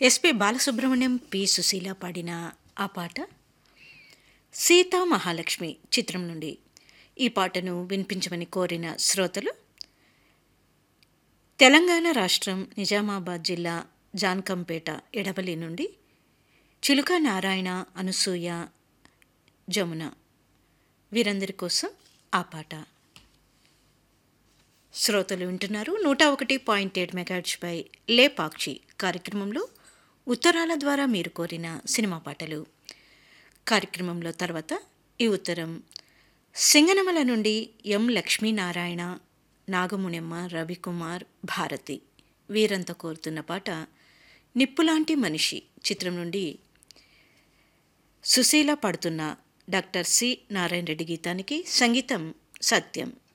SP Balasubrahmanyam P Susheela పాడిన ఆ పాట సీతా మహాలక్ష్మి చిత్రం నుండి ఈ పాటను వినిపించమని కోరిన శ్రోతలు తెలంగాణ రాష్ట్రం నిజామాబాద్ జిల్లా జాన్కంపేట ఎడవలి నుండి చిలుక నారాయణ అనసూయ జమున వీరందరి కోసం ఆ పాట శ్రోతలు వింటున్నారు నూట ఒకటి పాయింట్ ఏడు మెగాడ్స్పై లేపాక్షి కార్యక్రమంలో ఉత్తరాల ద్వారా మీరు కోరిన సినిమా పాటలు కార్యక్రమంలో తర్వాత ఈ ఉత్తరం సింగనమల నుండి ఎం లక్ష్మీనారాయణ నాగమునెమ్మ రవికుమార్ భారతి వీరంతా కోరుతున్న పాట నిప్పులాంటి మనిషి చిత్రం నుండి సుశీల పాడుతున్న డాక్టర్ సి నారాయణ రెడ్డి గీతానికి సంగీతం సత్యం